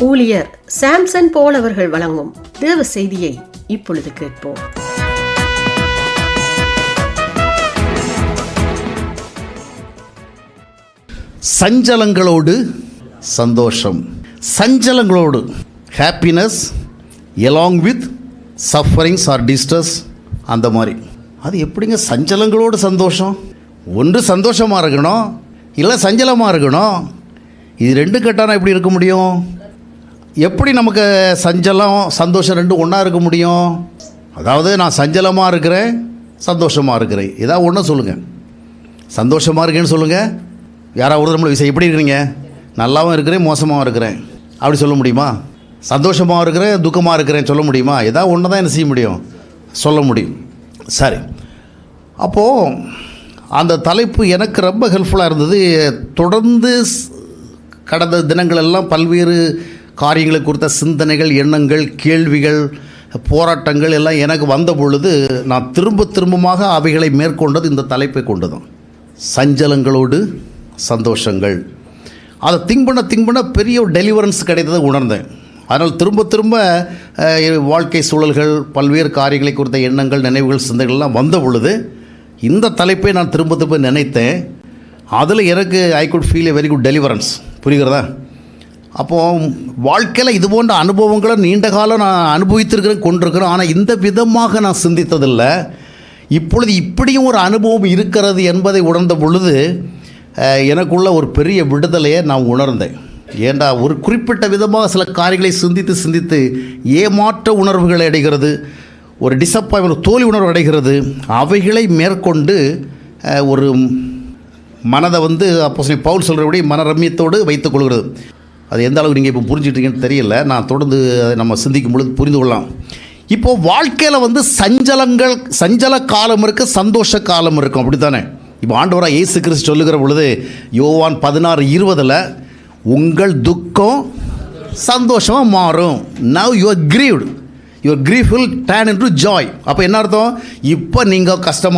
ஊழியர் சாம்சன் போல் அவர்கள் வழங்கும் தேவ செய்தியை இப்பொழுது கேட்போம் சஞ்சலங்களோடு சந்தோஷம் சஞ்சலங்களோடு happiness along with sufferings or distress அந்த மாதிரி அது எப்படிங்க சஞ்சலங்களோடு சந்தோஷம் ஒன்று சந்தோஷமாக இருக்கணும் இல்லை சஞ்சலமாக இருக்கணும் இது ரெண்டு கட்டானா எப்படி இருக்க முடியும் எப்படி நமக்கு சஞ்சலம் சந்தோஷம் ரெண்டும் ஒன்றா இருக்க முடியும் அதாவது நான் சஞ்சலமாக இருக்கிறேன் சந்தோஷமாக இருக்கிறேன் ஏதாவது ஒன்று சொல்லுங்கள் சந்தோஷமாக இருக்கேன்னு சொல்லுங்கள் யாராவது ஒரு நம்மளை விஷயம் எப்படி இருக்கிறீங்க நல்லாவும் இருக்கிறேன் மோசமாகவும் இருக்கிறேன் அப்படி சொல்ல முடியுமா சந்தோஷமாக இருக்கிறேன் துக்கமாக இருக்கிறேன் சொல்ல முடியுமா ஏதாவது ஒன்று தான் என்ன செய்ய முடியும் சொல்ல முடியும் சரி அப்போது அந்த தலைப்பு எனக்கு ரொம்ப ஹெல்ப்ஃபுல்லாக இருந்தது தொடர்ந்து ஸ்- கடந்த தினங்களெல்லாம் பல்வேறு காரியங்களை குறித்த சிந்தனைகள் எண்ணங்கள் கேள்விகள் போராட்டங்கள் எல்லாம் எனக்கு வந்த பொழுது நான் திரும்ப திரும்பமாக அவைகளை மேற்கொண்டது இந்த தலைப்பை கொண்டதும் சஞ்சலங்களோடு சந்தோஷங்கள் அதை திங்க் பண்ண திங்க் பண்ண பெரிய ஒரு டெலிவரன்ஸ் கிடைத்ததை உணர்ந்தேன் அதனால் திரும்ப திரும்ப அஹ், வாழ்க்கை சூழல்கள் பல்வேறு காரியங்களை குறித்த எண்ணங்கள் நினைவுகள் சிந்தனைகள்லாம் வந்த பொழுது இந்த தலைப்பை நான் திரும்ப திரும்ப நினைத்தேன் அதில் எனக்கு I could feel a very good deliverance புரிகிறதா அப்போது வாழ்க்கையில் இது போன்ற அனுபவங்களை நீண்ட காலம் நான் அனுபவித்திருக்கிறேன் கொண்டிருக்கிறேன் ஆனால் இந்த விதமாக நான் சிந்தித்ததில்லை இப்பொழுது இப்படியும் ஒரு அனுபவம் இருக்கிறது என்பதை உணர்ந்த பொழுது அஹ், எனக்குள்ள ஒரு பெரிய விடுதலையை நான் உணர்ந்தேன் ஏண்டா ஒரு குறிப்பிட்ட விதமாக சில காரியங்களை சிந்தித்து சிந்தித்து ஏமாற்ற உணர்வுகளை அடைகிறது ஒரு டிசப்பாயின்மெண்ட் தோல்வி உணர்வு அடைகிறது அவைகளை மேற்கொண்டு அஹ், ஒரு மனதை வந்து அப்போ பவுல் சொல்கிறபடி மனரம்யத்தோடு வைத்துக் கொள்கிறது அது எந்த அளவுக்கு நீங்கள் இப்போ புரிஞ்சுட்டீங்கன்னு தெரியல நான் தொடர்ந்து அதை நம்ம சிந்திக்கும் பொழுது புரிந்து கொள்ளலாம் இப்போது வாழ்க்கையில் வந்து சஞ்சலங்கள் சஞ்சல காலம் இருக்குது சந்தோஷ காலம் இருக்கும் அப்படி தானே இப்போ ஆண்டவராக இயேசு கிறிஸ்து சொல்லுகிற பொழுது யோவான் பதினாறு இருபதில் உங்கள் துக்கம் சந்தோஷமாக மாறும் now you are grieved your grief will turn into joy அப்போ என்ன அர்த்தம் இப்போ நீங்கள் கஷ்டமாக